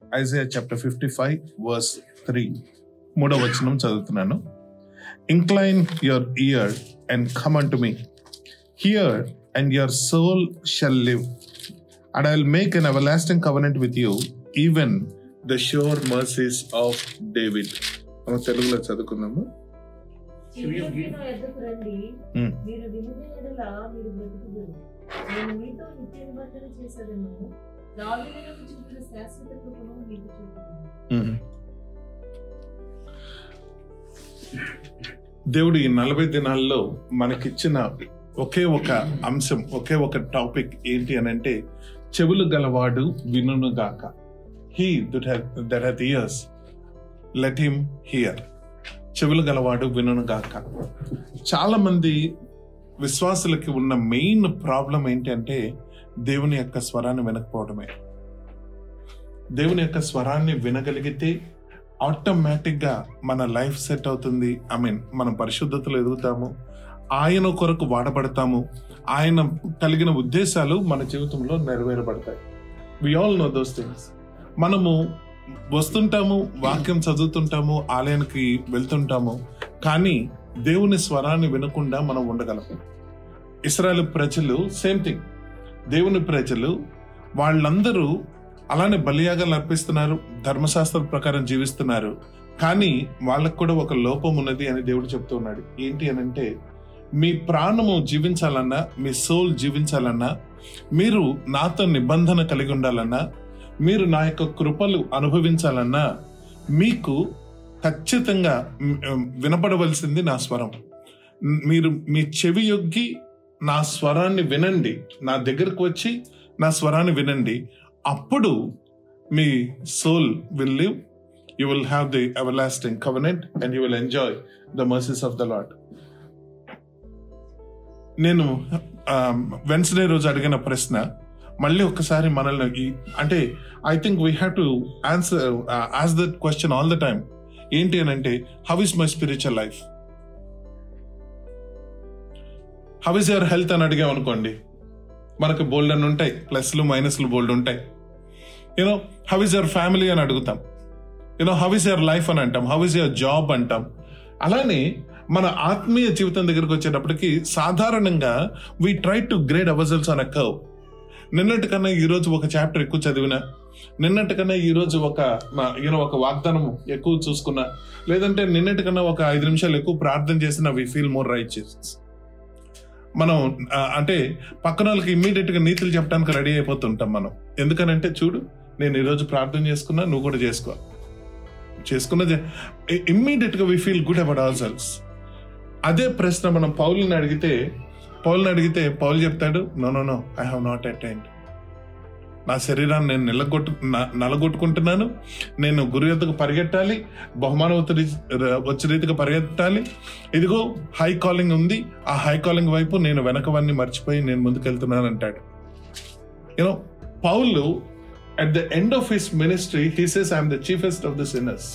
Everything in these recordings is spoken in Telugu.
Isaiah chapter fifty five verse three మూడవ వచనం చదువుతున్నాను incline your ear and come unto me hear and your soul shall live and I will make an everlasting covenant with you even the sure mercies of David మనం తెలుగులో చదువుకుందాము చెవియొగ్గి నా యొద్దకు రండి Hmm. మీరు వినిన ఎడల మీరు బ్రతుకుదురు నేను మీతో నిత్య నిబంధన చేసేదను దావీదునకు చూపిన శాశ్వత కృపను మీకు చూపుతాను దేవుడు ఈ నలభై దినాల్లో మనకిచ్చిన ఒకే ఒక అంశం ఒకే ఒక టాపిక్ ఏంటి అని అంటే చెవులు గలవాడు వినును గాక he that hath ears let him hear చెవులు గలవాడు వినును గాక చాలా మంది విశ్వాసులకి ఉన్న మెయిన్ ప్రాబ్లం ఏంటి అంటే దేవుని యొక్క స్వరాన్ని వినకపోవడమే దేవుని యొక్క స్వరాన్ని వినగలిగితే ఆటోమేటిక్ గా మన లైఫ్ సెట్ అవుతుంది ఐ మీన్ మనం పరిశుద్ధతలో ఎదుగుతాము ఆయన కొరకు వాడబడతాము ఆయన కలిగిన ఉద్దేశాలు మన జీవితంలో నెరవేరబడతాయి we all know those things మనము వస్తుంటాము వాక్యం చదువుతుంటాము ఆలయానికి వెళ్తుంటాము కానీ దేవుని స్వరాన్ని వినకుండా మనం ఉండగలం ఇస్రాయల్ ప్రజలు సేమ్ థింగ్ దేవుని ప్రజలు వాళ్ళందరూ అలానే బలియాగాలు అర్పిస్తున్నారు ధర్మశాస్త్రం ప్రకారం జీవిస్తున్నారు కానీ వాళ్ళకు కూడా ఒక లోపం ఉన్నది అని దేవుడు చెప్తూ ఉన్నాడు ఏంటి అని అంటే మీ ప్రాణము జీవించాలన్నా మీ సోల్ జీవించాలన్నా మీరు నాతో నిబంధన కలిగి ఉండాలన్నా మీరు నా యొక్క కృపలు అనుభవించాలన్నా మీకు ఖచ్చితంగా మ్, వినపడవలసింది నా స్వరం మీరు మీ చెవి యొగ్గి నా స్వరాన్ని వినండి నా దగ్గరకు వచ్చి నా స్వరాన్ని వినండి అప్పుడు మీ soul will live you will have the everlasting covenant and you will enjoy the mercies of the Lord నేను వెన్స్డే రోజు అడిగిన ప్రశ్న మళ్ళీ ఒకసారి మనల్ని ఈ- అంటే I think we have to answer as that question all the time ఏంటి అని అంటే how is my spiritual life how is your health అని అడిగాం అనుకోండి మనకు బోల్డ్ అని ఉంటాయి ప్లస్లు మైనస్లు బోల్డ్ ఉంటాయి you know how is your family అని అడుగుతాం you know how is your life అని అంటాం హౌ ఇస్ యువర్ జాబ్ అంటాం అలానే మన ఆత్మీయ జీవితం దగ్గరికి వచ్చేటప్పటికి సాధారణంగా we try to grade ourselves on a curve నిన్నటి కన్నా ఈ రోజు ఒక చాప్టర్ ఎక్కువ చదివినా నిన్నటి కన్నా ఈ రోజు ఒక యూనో ఒక వాగ్దానం ఎక్కువ చూసుకున్నా లేదంటే నిన్నటి కన్నా ఒక ఐదు నిమిషాలు ఎక్కువ ప్రార్థన చేసిన వి ఫీల్ మోర్ రైట్ మనం ఆ, అంటే పక్కన వాళ్ళకి ఇమ్మీడియట్ గా నీతులు చెప్పడానికి రెడీ అయిపోతుంటాం మనం ఎందుకనంటే చూడు నేను ఈరోజు ప్రార్థన చేసుకున్నా నువ్వు కూడా చేసుకో చేసుకున్న ఇమ్మీడియట్ గా we feel good about ourselves అదే ప్రశ్న మనం పౌల్ని అడిగితే పౌల్ని అడిగితే పౌల్ చెప్తాడు no no no I have not attend నా శరీరాన్ని నేను నిలగొట్టు న- నలగొట్టుకుంటున్నాను నేను గురు యొద్దకు పరిగెట్టాలి బహుమానం వచ్చే వచ్చే రీతిగా పరిగెత్తాలి ఇదిగో హై కాలింగ్ ఉంది ఆ హై కాలింగ్ వైపు నేను వెనకవన్నీ మర్చిపోయి నేను ముందుకెళ్తున్నాను అంటాడు you know Paul at the end of his ministry he says I'm the chiefest of the sinners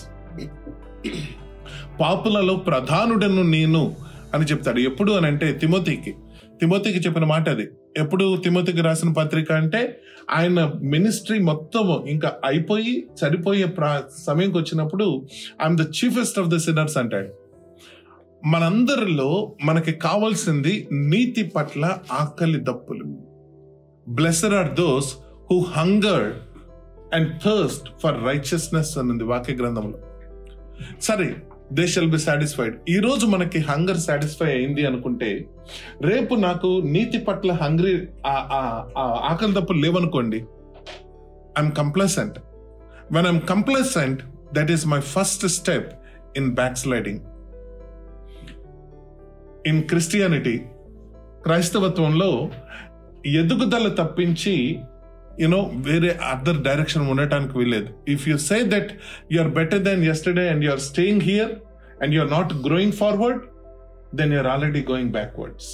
పాపులలో ప్రధానుడను నేను అని చెప్తాడు ఎప్పుడు అని అంటే తిమోతికి తిమోతికి చెప్పిన మాట అది ఎప్పుడు తిమోతికి రాసిన పత్రిక అంటే ఆయన మినిస్ట్రీ మొత్తం ఇంకా అయిపోయి సరిపోయే ప్రా సమయంకి వచ్చినప్పుడు I'm the chiefest of the sinners అంటాడు మనందరిలో మనకి కావాల్సింది నీతి పట్ల ఆకలి దప్పులు blessed are those who hunger and thirst for righteousness అన్నది వాక్య గ్రంథంలో సరే దే షల్ బి సాటిస్ఫైడ్ ఈ రోజు మనకి హంగర్ సాటిస్ఫై అయింది అనుకుంటే రేపు నాకు నీతి పట్ల హంగ్రీ ఆకలి తప్పులు లేవనుకోండి I'm complacent when I'm complacent that is my first step in backsliding in Christianity క్రైస్తవత్వంలో ఎదుగుదల తప్పించి యునో వేరే అదర్ డైరెక్షన్ ఉండటానికి వీలేదు if you say that you are better than yesterday and you are staying here and you are not growing forward then you are already going backwards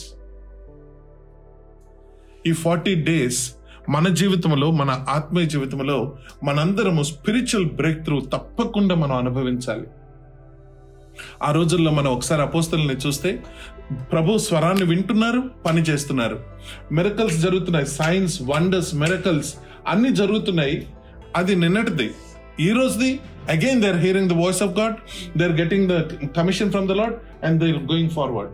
ఈ ఫార్టీ డేస్ మన జీవితంలో మన ఆత్మీయ జీవితంలో మనందరము స్పిరిచువల్ బ్రేక్ త్రూ తప్పకుండా మనం అనుభవించాలి ఆ రోజుల్లో మనం ఒకసారి అపోస్తల్ని చూస్తే ప్రభు స్వరాన్ని వింటున్నారు పని చేస్తున్నారు మిరకల్స్ జరుగుతున్నాయి సైన్స్ వండర్స్ మిరకల్స్ అన్ని జరుగుతున్నాయి అది నిన్నటిది ఈ రోజుది again they are hearing the voice of God they are getting the commission from the Lord and they going forward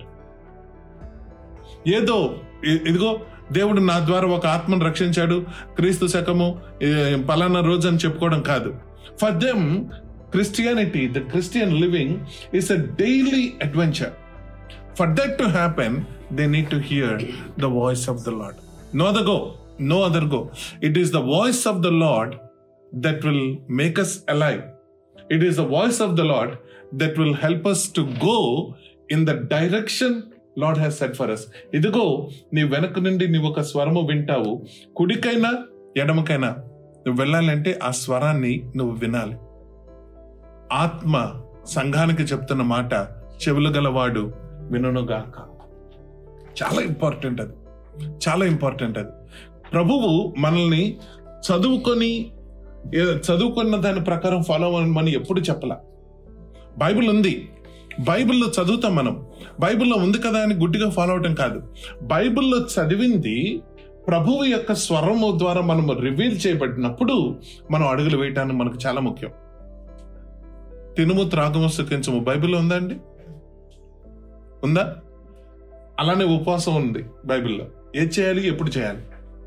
ఏదో ఇ- ఇదిగో దేవుడు నా ద్వారా ఒక ఆత్మను రక్షించాడు క్రీస్తు శకము ఏ, పలానా రోజు అని చెప్పుకోవడం కాదు for them Christianity the Christian living is a daily adventure for that to happen they need to hear the voice of the Lord no other go no other go it is the voice of the Lord that will make us alive. It is the voice of the Lord that will help us to go in the direction Lord has set for us. ఇదిగో నీ వెనక నుండి నీవు ఒక స్వరము వింటావు కుడికైనా ఎడమకైనా నువ్వు వెళ్ళాలంటే ఆ స్వరాన్ని నువ్వు వినాలి ఆత్మ సంఘానికి చెప్తున్న మాట చెవులు గలవాడు వినుగాక చాలా ఇంపార్టెంట్ అది చాలా ఇంపార్టెంట్ అది ప్రభువు మనల్ని చదువుకొని ఏ- చదువుకున్న దాని ప్రకారం ఫాలో అవ్వమని ఎప్పుడు చెప్పలా బైబిల్ ఉంది బైబిల్లో చదువుతాం మనం బైబిల్లో ఉంది కదా అని గుడ్డిగా ఫాలో అవటం కాదు బైబిల్లో చదివింది ప్రభువు యొక్క స్వరము ద్వారా మనం రివీల్ చేయబడినప్పుడు మనం అడుగులు వేయటానికి మనకు చాలా ముఖ్యం తినుము త్రాగము సుఖించము బైబిల్లో ఉందా అండి ఉందా అలానే ఉపవాసం ఉంది బైబిల్లో ఏది చేయాలి ఎప్పుడు చేయాలి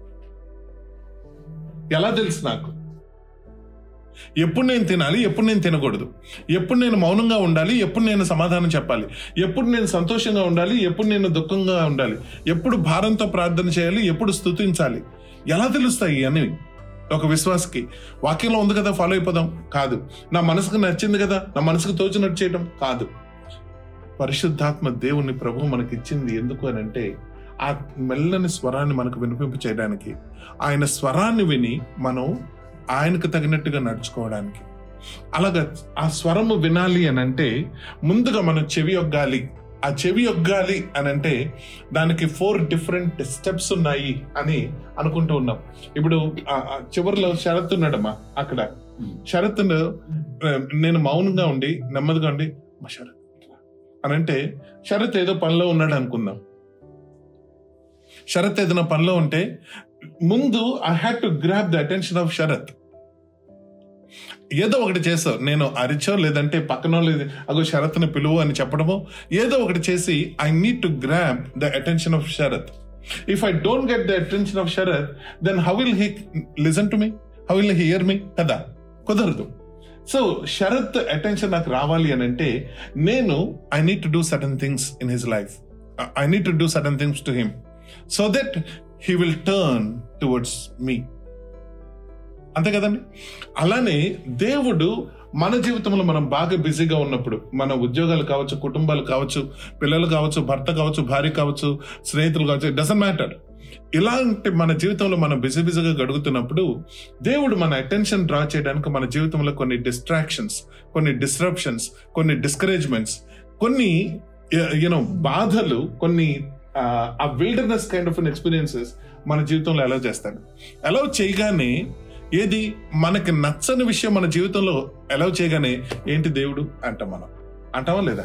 ఎలా తెలుసు నాకు ఎప్పుడు నేను తినాలి ఎప్పుడు నేను తినకూడదు ఎప్పుడు నేను మౌనంగా ఉండాలి ఎప్పుడు నేను సమాధానం చెప్పాలి ఎప్పుడు నేను సంతోషంగా ఉండాలి ఎప్పుడు నేను దుఃఖంగా ఉండాలి ఎప్పుడు భారంతో ప్రార్థన చేయాలి ఎప్పుడు స్తుతించాలి ఎలా తెలుస్తాయి అని ఒక విశ్వాసకి వాక్యంలో ఉంది కదా ఫాలో అయిపోదాం కాదు నా మనసుకు నచ్చింది కదా నా మనసుకు తోచినట్టు చేయడం కాదు పరిశుద్ధాత్మ దేవుని ప్రభు మనకి ఇచ్చింది ఎందుకు అని అంటే ఆ మెల్లని స్వరాన్ని మనకు వినిపింప చేయడానికి ఆయన స్వరాన్ని విని మనం ఆయనకు తగినట్టుగా నడుచుకోవడానికి అలాగా ఆ స్వరము వినాలి అని అంటే ముందుగా మనం చెవి ఒగ్గాలి ఆ చెవి ఒగ్గాలి అని అంటే దానికి ఫోర్ డిఫరెంట్ స్టెప్స్ ఉన్నాయి అని అనుకుంటూ ఉన్నాం ఇప్పుడు ఆ ఆ చివరిలో శరత్ ఉన్నాడమ్మా అక్కడ శరత్ నేను మౌనంగా ఉండి నెమ్మదిగా ఉండి "మా శరత్ అని అంటే శరత్ ఏదో పనిలో ఉన్నాడు అనుకుందాం శరత్ ఏదైనా పనిలో ఉంటే ముందు I had to grab the attention of Sharath ఏదో ఒకటి చేస్తావు నేను అరిచో లేదంటే పక్కన లేదు అగో శరత్ని పిలువు అని చెప్పడమో ఏదో ఒకటి చేసి I need to grab the attention of Sharath if I don't get the attention of Sharath then how will he listen to me how will hear me కదా కుదరదు సో శరత్ అటెన్షన్ నాకు రావాలి అని అంటే నేను I need to do sudden things in his life I need to do sudden things to him so that he will turn towards me అంతే కదండి అలానే దేవుడు మన జీవితంలో మనం బాగా బిజీగా ఉన్నప్పుడు మన ఉద్యోగాలు కావచ్చు కుటుంబాలు కావచ్చు పిల్లలు కావచ్చు భర్త కావచ్చు భార్య కావచ్చు స్నేహితులు కావచ్చు డజన్ మ్యాటర్ ఇలాంటి మన జీవితంలో మనం బిజీ బిజీగా గడుగుతున్నప్పుడు దేవుడు మన అటెన్షన్ డ్రా చేయడానికి మన జీవితంలో కొన్ని డిస్ట్రాక్షన్స్ కొన్ని డిస్రప్షన్స్ కొన్ని డిస్కరేజ్మెంట్స్ కొన్ని యూనో బాధలు కొన్ని ఆ, ఆ విల్డర్నెస్ కైండ్ ఆఫ్ ఎక్స్పీరియన్సెస్ మన జీవితంలో అలౌ చేస్తాడు అలౌ చేయగానే ఏది మనకి నచ్చని విషయం మన జీవితంలో అలౌ చేయగానే ఏంటి దేవుడు అంటాం మనం అంటామా లేదా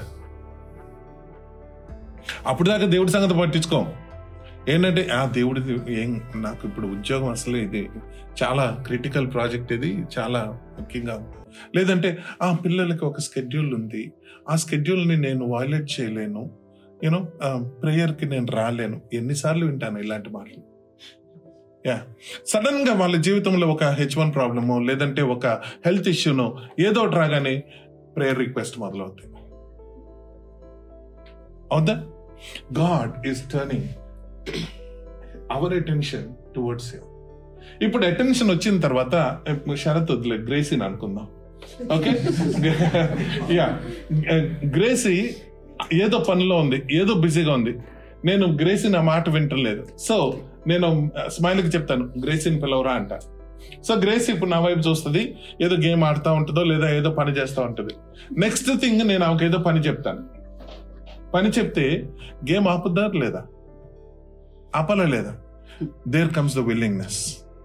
అప్పుడు దాకా దేవుడి సంగతి పట్టించుకోం ఏంటంటే ఆ దేవుడిది ఏం నాకు ఇప్పుడు ఉద్యోగం అసలు ఇది చాలా క్రిటికల్ ప్రాజెక్ట్ ఇది చాలా ముఖ్యంగా ఉంది. లేదంటే ఆ పిల్లలకి ఒక స్కెడ్యూల్ ఉంది ఆ స్కెడ్యూల్ని నేను వైలేట్ చేయలేను యూనో ప్రేయర్కి నేను రాలేను ఎన్నిసార్లు వింటాను ఇలాంటి మాటలు యా సడన్ గా వాళ్ళ జీవితంలో ఒక హెచ్ వన్ ప్రాబ్లమో లేదంటే ఒక హెల్త్ ఇష్యూనో ఏదో ఒకటి రాగానే ప్రేయర్ రిక్వెస్ట్ మొదలవుతాయి అవుదా God is turning our attention towards him ఇప్పుడు అటెన్షన్ వచ్చిన తర్వాత ఇప్పుడు షరత్ వదిలే గ్రేసీని అనుకుందాం ఓకే యా గ్రేసీ ఏదో పనిలో ఉంది ఏదో బిజీగా ఉంది నేను గ్రేసీ నా మాట వింటలేదు సో నేను స్మైల్కి చెప్తాను గ్రేసీని పిలవరా అంట సో గ్రేస్ ఇప్పుడు నా వైపు చూస్తుంది ఏదో గేమ్ ఆడుతూ ఉంటుందో లేదా ఏదో పని చేస్తూ ఉంటుంది నెక్స్ట్ థింగ్ నేను ఆమెకు ఏదో పని చెప్తాను పని చెప్తే గేమ్ ఆపుద్దా లేదా ఆపాలా లేదా దేర్ కమ్స్ ద విల్లింగ్నెస్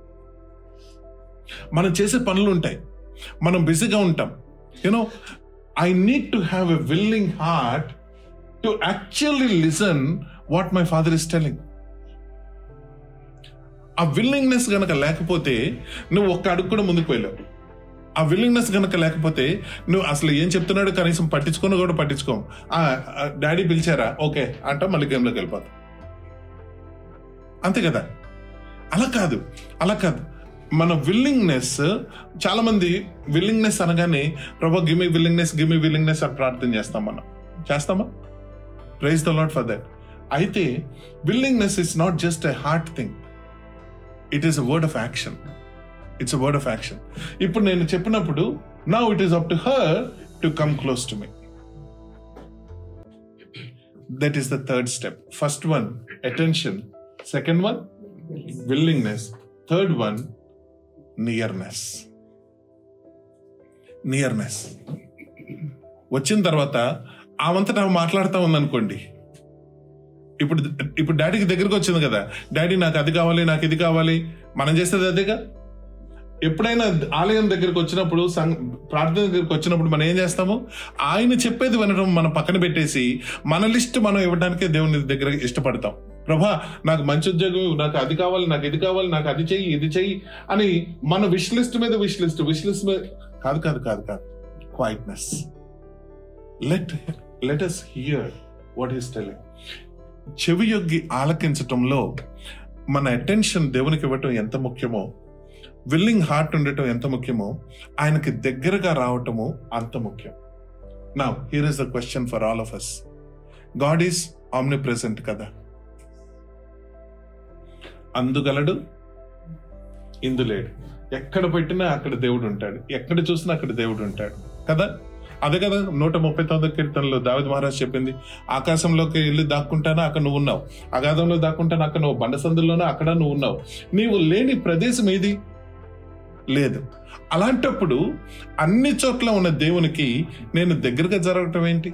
మనం చేసే పనులు ఉంటాయి మనం బిజీగా ఉంటాం you know I need to have a willing heart to actually listen what my father is telling ఆ విల్లింగ్నెస్ గనక లేకపోతే నువ్వు ఒక్క అడుగు కూడా ముందుకు వెళ్ళావు ఆ విల్లింగ్నెస్ కనుక లేకపోతే నువ్వు అసలు ఏం చెప్తున్నాడు కనీసం పట్టించుకొని కూడా పట్టించుకోం ఆ డాడీ పిలిచారా ఓకే అంటాం మళ్ళీ గేమ్లోకి వెళ్ళిపోతాం అంతే కదా అలా కాదు అలా కాదు మన విల్లింగ్నెస్ చాలా మంది విల్లింగ్నెస్ అనగానే ప్రభా గిమి విల్లింగ్నెస్ గిమి విల్లింగ్నెస్ అని ప్రార్థన చేస్తాం మనం చేస్తామా praise the Lord for that అయితే willingness is not just a heart thing it is a word of action it's a word of action ఇప్పుడు నేను చెప్పినప్పుడు now it is up to her to come close to me that is the third step first one attention second one willingness. Third one, nearness. Nearness వచ్చిన తర్వాత ఆమంతటా ఆమె మాట్లాడుతూ ఉందనుకోండి ఇప్పుడు ఇప్పుడు డాడీకి దగ్గరకు వచ్చింది కదా డాడీ నాకు అది కావాలి నాకు ఇది కావాలి మనం చేసేది అదేగా ఎప్పుడైనా ఆలయం దగ్గరికి వచ్చినప్పుడు సంఘ- ప్రార్థన దగ్గరికి వచ్చినప్పుడు మనం ఏం చేస్తాము ఆయన చెప్పేది వినడం మనం పక్కన పెట్టేసి మన లిస్ట్ మనం ఇవ్వడానికే దేవుని దగ్గర ఇష్టపడతాం ప్రభా నాకు మంచి ఉద్యోగం ఇవ్వు, నాకు అది కావాలి నాకు ఇది కావాలి నాకు అది చెయ్యి ఇది చెయ్యి అని మన విష్ లిస్ట్ మీద విష్ లిస్ట్ విష్ లిస్ట్ మీద కాదు కాదు కాదు కాదు quietness let let us hear what is telling చెవి యొగ్గి ఆలకించటంలో మన అటెన్షన్ దేవునికి ఇవ్వటం ఎంత ముఖ్యమో విల్లింగ్ హార్ట్ ఉండటం ఎంత ముఖ్యమో ఆయనకి దగ్గరగా రావటము అంత ముఖ్యం నా here is the question for all of us God is omnipresent కదా అందుగలడు ఇందులేడు ఎక్కడ పెట్టినా అక్కడ దేవుడు ఉంటాడు ఎక్కడ చూసినా అక్కడ దేవుడు ఉంటాడు కదా అదే కదా నూట ముప్పై తొమ్మిది కీర్తనలో దావిద్ మహారాజ్ చెప్పింది ఆకాశంలోకి వెళ్ళి దాక్కుంటానా అక్కడ నువ్వు ఉన్నావు అగాధంలో దాక్కుంటానా అక్కడ నువ్వు బండసందుల్లోనే అక్కడ నువ్వు ఉన్నావు నీవు లేని ప్రదేశం ఏది లేదు అలాంటప్పుడు అన్ని చోట్ల ఉన్న దేవునికి నేను దగ్గరగా జరగటం ఏంటి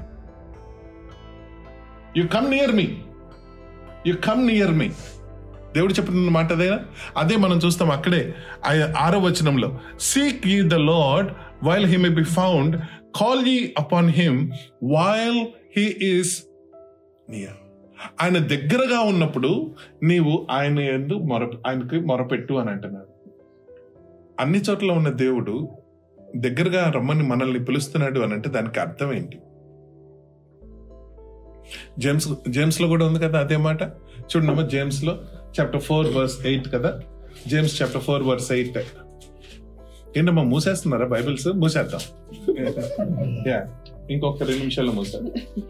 you come near me you come near me దేవుడు చెప్పిన మాట అదేనా అదే మనం చూస్తాం అక్కడే ఆ- ఆరో వచనంలో seek ye the Lord while he may be found call ye upon him while he is near ఆయన దగ్గరగా ఉన్నప్పుడు నీవు ఆయన ఎందు మొర ఆయనకి మొరపెట్టు అని అంటున్నాడు అన్ని చోట్ల ఉన్న దేవుడు దగ్గరగా రమ్మని మనల్ని పిలుస్తున్నాడు అని అంటే దానికి అర్థం ఏంటి జేమ్స్ జేమ్స్ లో కూడా ఉంది కదా అదే మాట చూడమ్మా జేమ్స్ లో చాప్టర్ ఫోర్ వర్స్ ఎయిట్ కదా James chapter four verse eight ఏంటమ్మా మూసేస్తున్నారా బైబిల్స్ మూసేద్దాం యా ఇంకొక రెండు నిమిషాల్లో మూసేద్దాం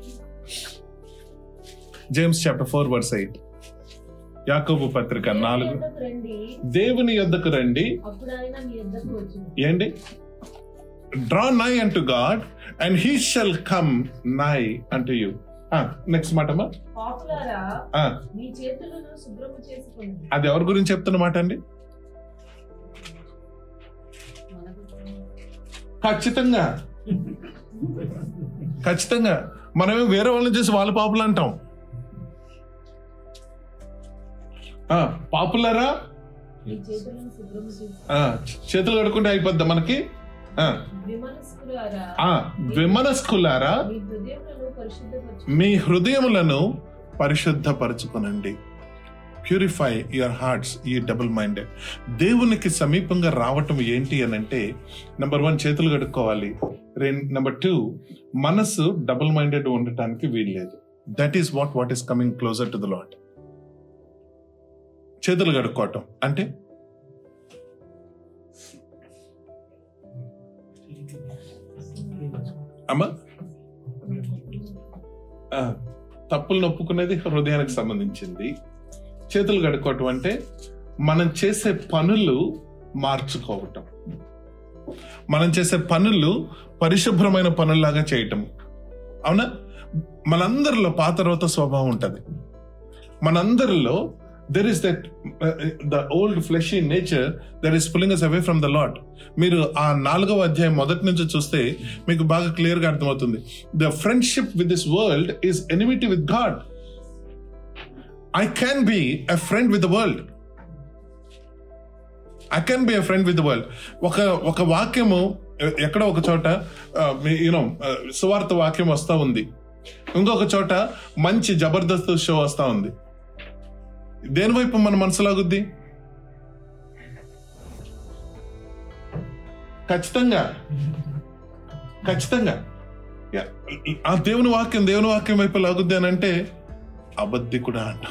James chapter four verse eight యాకోబు పత్రిక నాలుగు దేవుని యొద్దకు రండి దేవుని యొద్దకు రండి అప్పుడు ఆయన మీ యొద్దకు వచ్చును ఏంటి draw nigh unto God and he shall come nigh unto you next మాట అమ్మా పాపులారా ఆ, మీ చేతులను శుభ్రము చేసుకోండి అది ఎవరి గురించి చెప్తున్న మాట అండి ఖచ్చితంగా ఖచ్చితంగా మనమే వేరే వాళ్ళని చూసి వాళ్ళ పాపులు అంటాం ఆ, పాపులరా మీ చేతులను శుభ్రము చేసుకోండి ఆ, చేతులు కడుకుంటే అయిపోద్దా మనకి ఆ, విమనస్కులారా ఆ, విమనస్కులారా మీ హృదయములను పరిశుద్ధపరచు మీ హృదయములను పరిశుద్ధపరచుకునండి purify your hearts ye double minded దేవునికి సమీపంగా రావటం ఏంటి అని అంటే నెంబర్ వన్ చేతులు కడుక్కోవాలి నెంబర్ టూ మనసు డబుల్ మైండెడ్ ఉండటానికి వీల్లేదు that is what what is coming closer to the Lord చేతులు కడుక్కోవటం అంటే అమ్మా ఆ, తప్పులు నొప్పుకునేది హృదయానికి సంబంధించింది చేతులు కడుక్కోవటం అంటే మనం చేసే పనులు మార్చుకోవటం మనం చేసే పనులు పరిశుభ్రమైన పనుల్లాగా చేయటం అవునా మనందరిలో పాత రోత స్వభావం ఉంటుంది మనందరిలో there is that the old flesh in nature that is pulling us away from the Lord మీరు ఆ నాలుగవ అధ్యాయం మొదటి నుంచి చూస్తే మీకు బాగా క్లియర్ గా అర్థమవుతుంది the friendship with this world is enmity with God I can be a friend with the world I can be a friend with the world ఒక ఒక వాక్యము ఎ- ఎక్కడో ఒక చోట యూనో సువార్త వాక్యం వస్తా ఉంది ఇంకొక చోట మంచి జబర్దస్త్ షో వస్తా ఉంది దేని వైపు మన మనసు లాగుద్ది ఖచ్చితంగా ఖచ్చితంగా యా, ఆ దేవుని వాక్యం దేవుని వాక్యం వైపు లాగుద్ది అని అంటే అబద్ధి కూడా అంట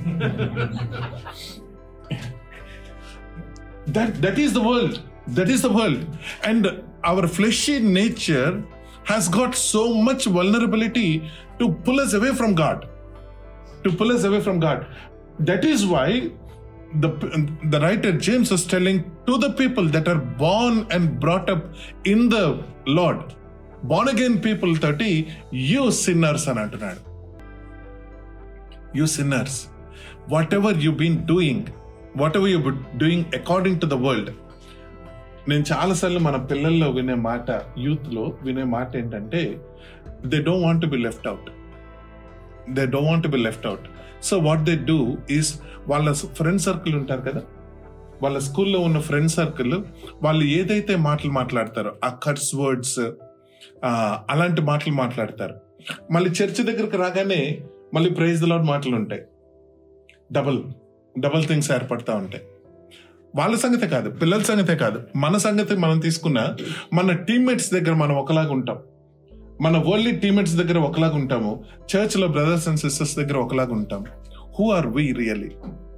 that that is the world that is the world and our fleshy nature has got so much vulnerability to pull us away from god to pull us away from god that is why the the writer james is telling to the people that are born and brought up in the lord born again people 30 you sinners అని అంటున్నాడు you sinners whatever you've been doing whatever you've been doing according to the world నేను చాలాసార్లు మన పిల్లల్లో వినే మాట యూత్ లో వినే మాట ఏంటంటే they don't want be left out they don't want be left out so what they do is వాళ్ళ ఫ్రెండ్ సర్కిల్ ఉంటారు కదా వాళ్ళ స్కూల్లో ఉన్న ఫ్రెండ్ సర్కిల్ వాళ్ళు ఏదైతే మాటలు మాట్లాడతారో ఆ కట్స్ వర్డ్స్ అలాంటి మాటలు మాట్లాడతారు మళ్ళీ చర్చ్ దగ్గరకు రాగానే మళ్ళీ ప్రైజ్ లాడ్ మాటలు ఉంటాయి డబల్ డబల్ థింగ్స్ ఏర్పడతా ఉంటాయి వాళ్ళ సంగతే కాదు పిల్లల సంగతే కాదు మన సంగతి మనం తీసుకున్న మన టీమ్మేట్స్ దగ్గర మనం ఒకలాగా ఉంటాం మన వరల్డ్ టీమ్మేట్స్ దగ్గర ఒకలాగా ఉంటాము చర్చ్ లో బ్రదర్స్ అండ్ సిస్టర్స్ దగ్గర ఒకలాగా ఉంటాం who are we really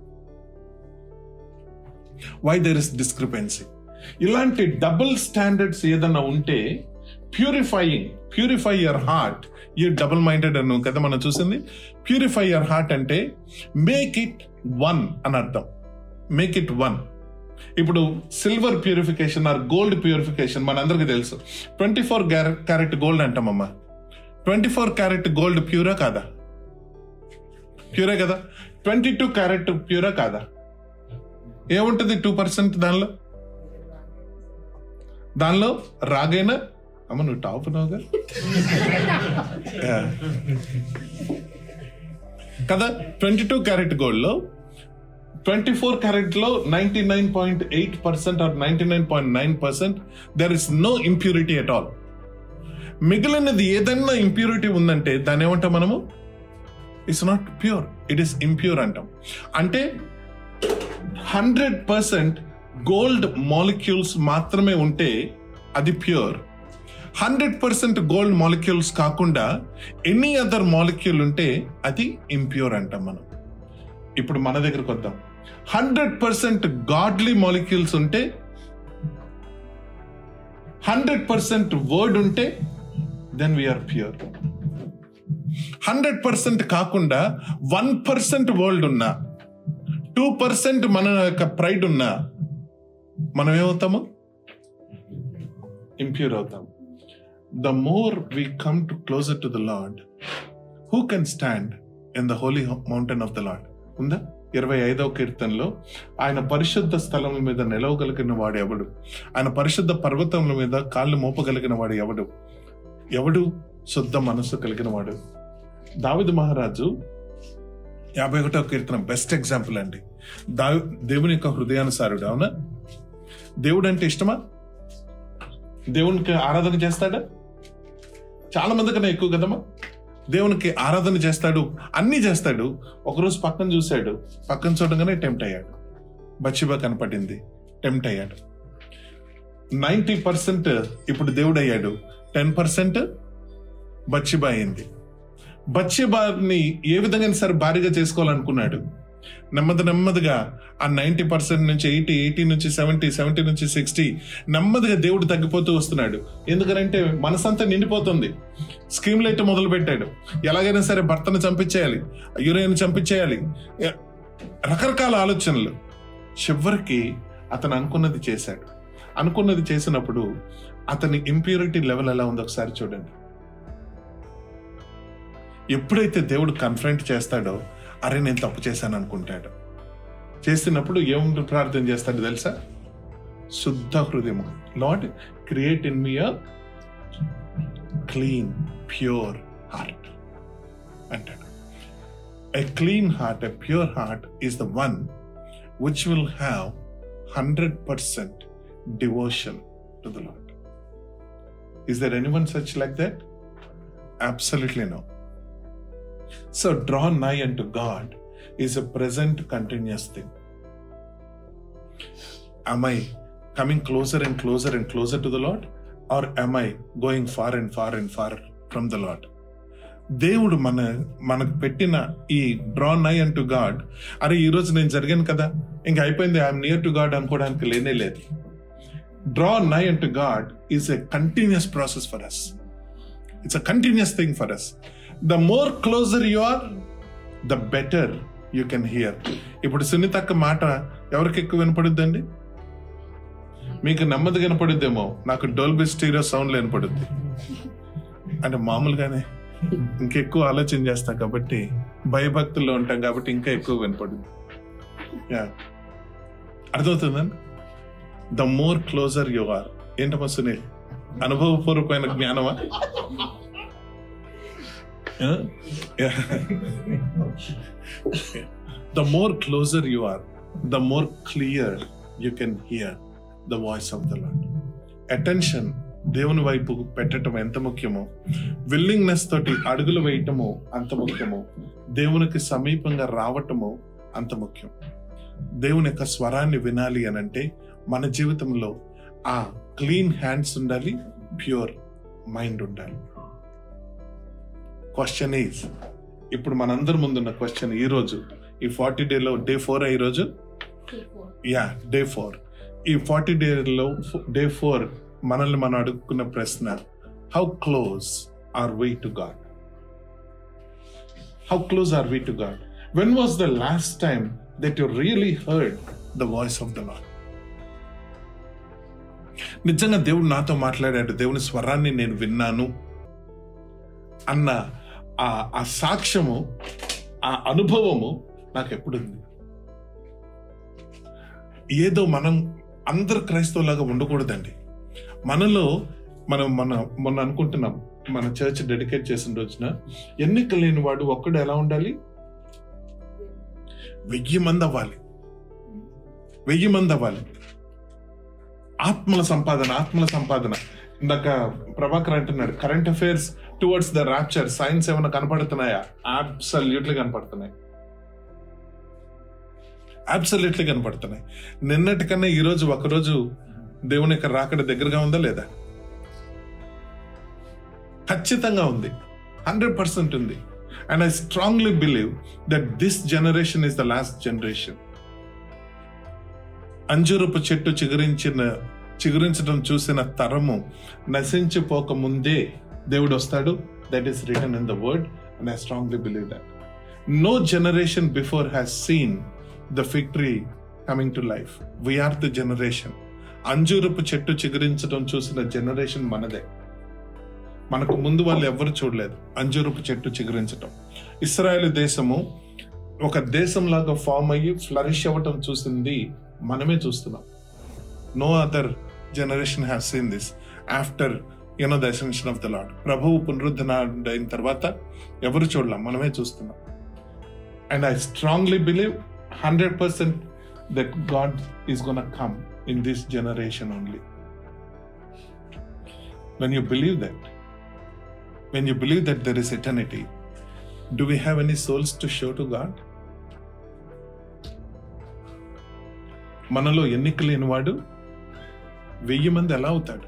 why there is discrepancy ఇలాంటి డబుల్ స్టాండర్డ్స్ ఏదన్నా ఉంటే purifying purify your heart ye double minded అను కదా మనం చూసింది ప్యూరిఫై యర్ హార్ట్ అంటే మేక్ ఇట్ వన్ అని అర్థం మేక్ ఇట్ వన్ ఇప్పుడు silver purification or gold purification మనందరికీ తెలుసు ట్వంటీ ఫోర్ క్యారెట్ గోల్డ్ అంటామమ్మా ట్వంటీ ఫోర్ క్యారెట్ గోల్డ్ ప్యూరా కాదా ప్యూరే కదా ట్వంటీ టూ క్యారెట్ ప్యూరా కాదా ఏముంటుంది టూ పర్సెంట్ దానిలో దానిలో రాగైనా అమ్మ నువ్వు టాప్ ఉన్నావుగా Yeah. కదా ట్వంటీ టూ క్యారెట్ గోల్డ్ లో ట్వంటీ ఫోర్ క్యారెట్ లో ninety nine point eight percent or ninety nine point nine percent there is no impurity at all మిగిలినది ఏదైనా ఇంప్యూరిటీ ఉందంటే దాన్ని ఏమంటాం మనము it's not pure it is impure అంటాం అంటే హండ్రెడ్ పర్సెంట్ గోల్డ్ మాలిక్యూల్స్ మాత్రమే ఉంటే అది pure hundred percent gold molecules కాకుండా ఎనీ అదర్ మాలిక్యూల్ ఉంటే అది ఇంప్యూర్ అంటాం మనం ఇప్పుడు మన దగ్గరకు వద్దాం హండ్రెడ్ పర్సెంట్ గాడ్లీ మాలిక్యూల్స్ ఉంటే హండ్రెడ్ పర్సెంట్ వర్డ్ ఉంటే then we are pure hundred percent కాకుండా వన్ పర్సెంట్ వరల్డ్ ఉన్నా టూ పర్సెంట్ మన యొక్క ప్రైడ్ ఉన్నా మనం ఏమవుతాము ఇంప్యూర్ అవుతాం the more we come to closer to the Lord who can stand in the holy mountain of the Lord ఉందా ఇరవై ఐదవ కీర్తనలో ఆయన పరిశుద్ధ స్థలముల మీద నిలవగలిగిన వాడు ఎవడు ఆయన పరిశుద్ధ పర్వతముల మీద కాళ్ళు మోపగలిగిన వాడు ఎవడు ఎవడు శుద్ధ మనస్సు కలిగిన వాడు దావిదు మహారాజు యాభై ఒకటో కీర్తన బెస్ట్ ఎగ్జాంపుల్ అండి దా దేవుని యొక్క హృదయానుసారుడు అవునా దేవుడు అంటే ఇష్టమా దేవునికి ఆరాధన చేస్తాడా చాలా మంది కన్నా ఎక్కువ కదమ్మా దేవునికి ఆరాధన చేస్తాడు అన్ని చేస్తాడు ఒకరోజు పక్కన చూశాడు పక్కన చూడగానే టెంప్ట్ అయ్యాడు బచ్చిబా కనపడింది టెంప్ట్ అయ్యాడు నైంటీ పర్సెంట్ ఇప్పుడు దేవుడు అయ్యాడు టెన్ పర్సెంట్ బచ్చిబా అయింది బచ్చిబాని ఏ విధంగా సరే భారీగా చేసుకోవాలనుకున్నాడు నెమ్మది నెమ్మదిగా ఆ నైంటీ పర్సెంట్ నుంచి ఎయిటీ ఎయిటీ నుంచి సెవెంటీ సెవెంటీ నుంచి సిక్స్టీ నెమ్మదిగా దేవుడు తగ్గిపోతూ వస్తున్నాడు ఎందుకంటే మనసంతా నిండిపోతుంది స్కీమ్ లైట్ మొదలు పెట్టాడు ఎలాగైనా సరే భర్తను చంపించేయాలి యూరియన్ చంపించేయాలి ఎ- రకరకాల ఆలోచనలు చివరికి అతను అనుకున్నది చేశాడు అనుకున్నది చేసినప్పుడు అతని ఇంప్యూరిటీ లెవెల్ ఎలా ఉందో ఒకసారి చూడండి ఎప్పుడైతే దేవుడు కన్ఫరెంట్ చేస్తాడో అరే నేను తప్పు చేశాను అనుకుంటాడు చేసినప్పుడు ఏముంటూ ప్రార్థన చేస్తాడు తెలుసా శుద్ధ హృదయం Lord create in me clean pure heart అంటాడు a clean heart a pure heart is the one which will have hundred percent devotion to the Lord is there any one such like that absolutely no So, draw nigh unto God is a present continuous thing. Am I coming closer and closer and closer to the Lord or am I going far and far and far from the Lord దేవుడు మన మనకు పెట్టిన ఈ draw nigh and to God అరే ఈ రోజు నేను జరిగాను కదా ఇంకా అయిపోయింది ఐఎమ్ నియర్ టు గాడ్ అనుకోవడానికి లేనే లేదు draw nigh and to God is a continuous process for us it's a continuous thing for us the more closer you are the better you can hear ఇప్పుడు సునీతక్క మాట ఎవరికి ఎక్కువ వినపడుద్దండి మీకు నెమ్మది వినపడుద్దేమో నాకు డోల్బీ స్టీరియో సౌండ్ వినపడుద్ది అంటే మామూలుగానే ఇంకెక్కువ ఆలోచన చేస్తాం కాబట్టి భయభక్తుల్లో ఉంటాం కాబట్టి ఇంకా ఎక్కువ వినపడుద్ది యా అర్థమవుతుందండి the more closer you are ఏంటమ్మా Sunil అనుభవపూర్వకమైన జ్ఞానమా the more closer you are, the more clear you can hear the voice of the Lord. Attention దేవుని వైపు పెట్టడం ఎంత ముఖ్యమో విల్లింగ్నెస్ తోటి అడుగులు వేయటము అంత ముఖ్యము దేవునికి సమీపంగా రావటము అంత ముఖ్యం దేవుని యొక్క స్వరాన్ని వినాలి అని అంటే మన జీవితంలో ఆ క్లీన్ హ్యాండ్స్ ఉండాలి ప్యూర్ మైండ్ ఉండాలి క్వశ్చన్ ఈజ్ ఇప్పుడు మనందరి ముందున్న క్వశ్చన్ ఈ రోజు ఈ ఫార్టీ డేలో డే ఫోర్ ఈ రోజు యా డే ఫోర్ ఈ ఫార్టీ డేలో డే ఫోర్ మనల్ని మనం అడుగుకున్న ప్రశ్న how close are we to God how close are we to God when was the last time that you really heard the voice of the Lord నిజంగా దేవుడు నాతో మాట్లాడాడు దేవుని స్వరాన్ని నేను విన్నాను అన్న ఆ ఆ సాక్ష్యము ఆ అనుభవము నాకు ఎప్పుడుంది ఏదో మనం అందరు క్రైస్తవులాగా ఉండకూడదండి మనలో మనం మన మొన్న అనుకుంటున్నాం మన చర్చ్ డెడికేట్ చేసిన రోజున ఎన్నిక లేని వాడు ఒక్కడు ఎలా ఉండాలి వెయ్యి మంది అవ్వాలి వెయ్యి మంది అవ్వాలి ఆత్మల సంపాదన ఆత్మల సంపాదన ఇందాక ప్రభాకర్ అంటున్నాడు current affairs towards the rapture signs ఏమైనా కనపడుతున్నాయా అబ్సల్యూట్లీ కనపడుతున్నాయి అబ్సల్యూట్లీ కనపడుతున్నాయి నిన్నటికన్నా ఈ రోజు ఒకరోజు దేవుని యొక్క రాకడ దగ్గరగా ఉందా లేదా ఖచ్చితంగా ఉంది హండ్రెడ్ పర్సెంట్ ఉంది and I strongly believe that this generation is the last generation అంజురపు చెట్టు చిగురించిన చిగురించడం చూసిన తరము నశించిపోక ముందే దేవుడు వస్తాడు that is return in the word and I strongly believe that no generation before has seen the fig tree coming to life we are the generation అంజూరపు చెట్టు చిగురించడం చూసిన జనరేషన్ మనదే మనకు ముందు వాళ్ళు ఎవరు చూడలేదు అంజూరపు చెట్టు చిగురించడం ఇస్రాయేల్ దేశము ఒక దేశంలాగా ఫామ్ అయ్యి ఫ్లరిష్ అవ్వటం చూసింది మనమే చూస్తున్నాం no other generation have seen this after you know the ascension of the Lord ప్రభువు పునరుద్ధరణ అయిన తర్వాత ఎవరు చూడలేం మనమే చూస్తున్నాం and I strongly believe hundred percent that God is gone come in this generation only when you believe that when you believe that there is eternity, do we have any souls to show to God? మనలో ఎన్నిక లేనివాడు వెయ్యి మంది ఎలా అవుతాడు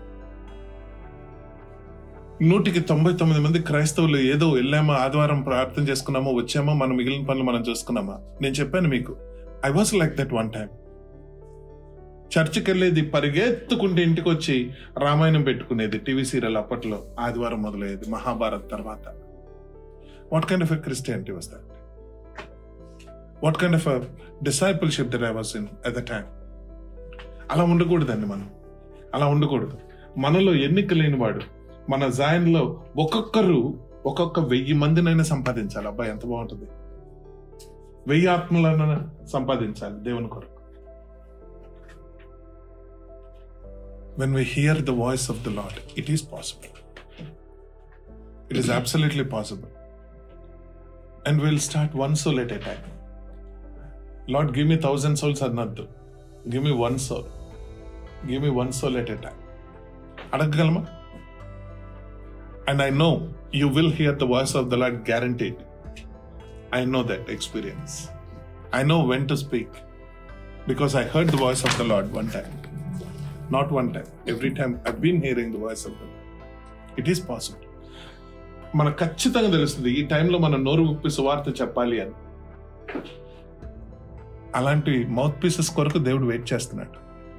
నూటికి తొంభై తొమ్మిది మంది క్రైస్తవులు ఏదో వెళ్ళామా ఆదివారం ప్రార్థన చేసుకున్నామా వచ్చామా మన మిగిలిన పనులు మనం చూసుకున్నామా నేను చెప్పాను మీకు I was like that one time చర్చికి వెళ్ళేది పరిగెత్తుకుంటే ఇంటికి వచ్చి రామాయణం పెట్టుకునేది టీవీ సీరియల్ అప్పట్లో ఆదివారం మొదలయ్యేది మహాభారత్ తర్వాత what kind of a Christianity was that what kind of discipleship that I was in at the time అలా ఉండకూడదండి మనం అలా ఉండకూడదు మనలో ఎన్నిక లేనివాడు మన జాయిన్లో ఒక్కొక్కరు ఒక్కొక్క వెయ్యి మందినైనా సంపాదించాలి అబ్బాయి ఎంత బాగుంటుంది వెయ్యి ఆత్మలను సంపాదించాలి దేవుని కొరకు when we hear the voice of the Lord, it is possible. It is absolutely possible. And we'll start one soul at a time. Lord, give me thousand souls another. Give me one soul. Give me one soul at a time. అడగగలమా and I know you will hear the voice of the Lord guaranteed I know that experience I know when to speak because I heard the voice of the Lord one time not one time every time I been hearing the voice of the it is possible మనకు ఖచ్చితంగా తెలుస్తుంది ఈ టైంలో మనం నోరు ఉప్పి సువార్త చెప్పాలి అని అలాంటి మౌత్ పీసెస్ కొరకు దేవుడు వెయిట్ చేస్తున్నాడు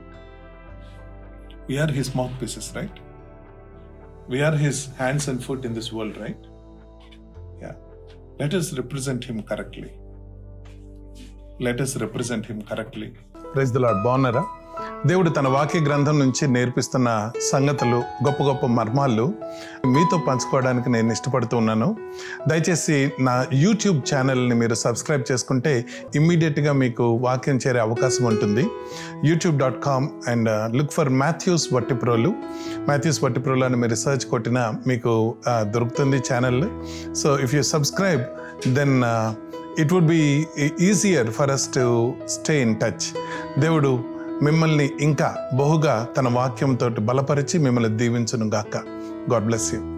we are his mouthpieces right we are his hands and foot in this world right yeah let us represent him correctly let us represent him correctly praise the Lord బాగున్నారా దేవుడు తన వాక్య గ్రంథం నుంచి నేర్పిస్తున్న సంగతులు గొప్ప గొప్ప మర్మాలు మీతో పంచుకోవడానికి నేను ఇష్టపడుతూ ఉన్నాను దయచేసి నా యూట్యూబ్ ఛానల్ని మీరు సబ్స్క్రైబ్ చేసుకుంటే ఇమ్మీడియట్గా మీకు వాక్యం చేరే అవకాశం ఉంటుంది YouTube dot com and look for Mathews Vattiprolu Mathews Vattiprolu అని మీరు రీసెర్చ్ కొట్టినా మీకు ఆ, దొరుకుతుంది channel so if you subscribe then it would be easier for us to stay in touch దేవుడు మిమ్మల్ని ఇంకా బహుగా తన వాక్యంతో బలపరిచి మిమ్మల్ని దీవించును గాక గాడ్ బ్లెస్ యూ